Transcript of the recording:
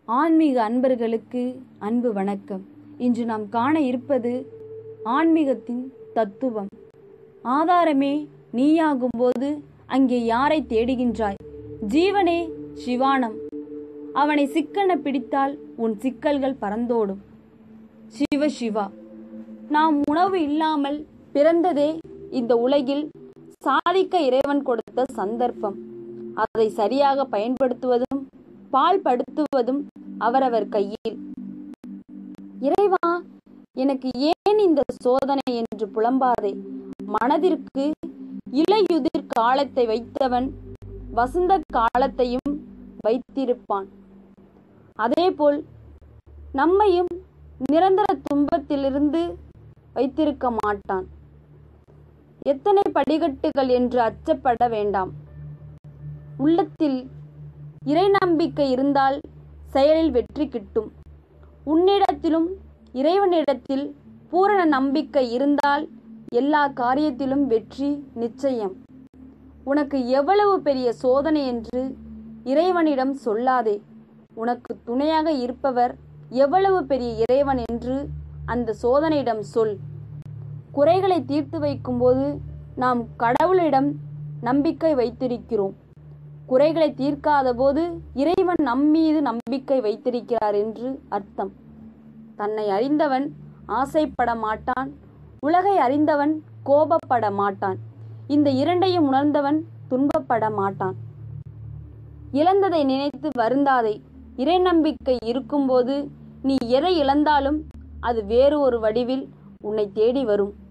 ஆன்மீக அன்பர்களுக்கு அன்பு வணக்கம் இன்று நாம் காண இருப்பது ஆன்மீகத்தின் தத்துவம் ஆதாரமே நீயாகும்போது அங்கே யாரை தேடுகின்றாய் ஜீவனே சிவானம் அவனை சிக்கன பிடித்தால் உன் சிக்கல்கள் பறந்தோடும் சிவ சிவா நாம் உணவு இல்லாமல் பிறந்ததே இந்த உலகில் சாதிக்க இறைவன் கொடுத்த சந்தர்ப்பம் அதை சரியாக பயன்படுத்துவதும் பால் படுத்துவதும் அவரவர் கையில் இறைவா எனக்கு ஏன் இந்த சோதனை என்று புலம்பாதே மனதிற்கு இலையுதிர் காலத்தை வைத்தவன் வசந்த காலத்தையும் வைத்திருப்பான் அதேபோல் நம்மையும் நிரந்தர துன்பத்திலிருந்து வைத்திருக்க மாட்டான் எத்தனை படிகட்டுகள் என்று அச்சப்பட வேண்டாம் உள்ளத்தில் இறை நம்பிக்கை இருந்தால் செயலில் வெற்றி கிட்டும் உன்னிடத்திலும் இறைவனிடத்தில் பூரண நம்பிக்கை இருந்தால் எல்லா காரியத்திலும் வெற்றி நிச்சயம் உனக்கு எவ்வளவு பெரிய சோதனை என்று இறைவனிடம் சொல்லாதே உனக்கு துணையாக இருப்பவர் எவ்வளவு பெரிய இறைவன் என்று அந்த சோதனையிடம் சொல் குறைகளை தீர்த்து வைக்கும்போது நாம் கடவுளிடம் நம்பிக்கை வைத்திருக்கிறோம் குறைகளை தீர்க்காத போது இறைவன் நம்மீது நம்பிக்கை வைத்திருக்கிறார் என்று அர்த்தம் தன்னை அறிந்தவன் ஆசைப்பட மாட்டான் உலகை அறிந்தவன் கோபப்பட மாட்டான் இந்த இரண்டையும் உணர்ந்தவன் துன்பப்பட மாட்டான் இழந்ததை நினைத்து வருந்தாதே இறை நம்பிக்கை இருக்கும்போது நீ எதை இழந்தாலும் அது வேறு ஒரு வடிவில் உன்னை தேடி வரும்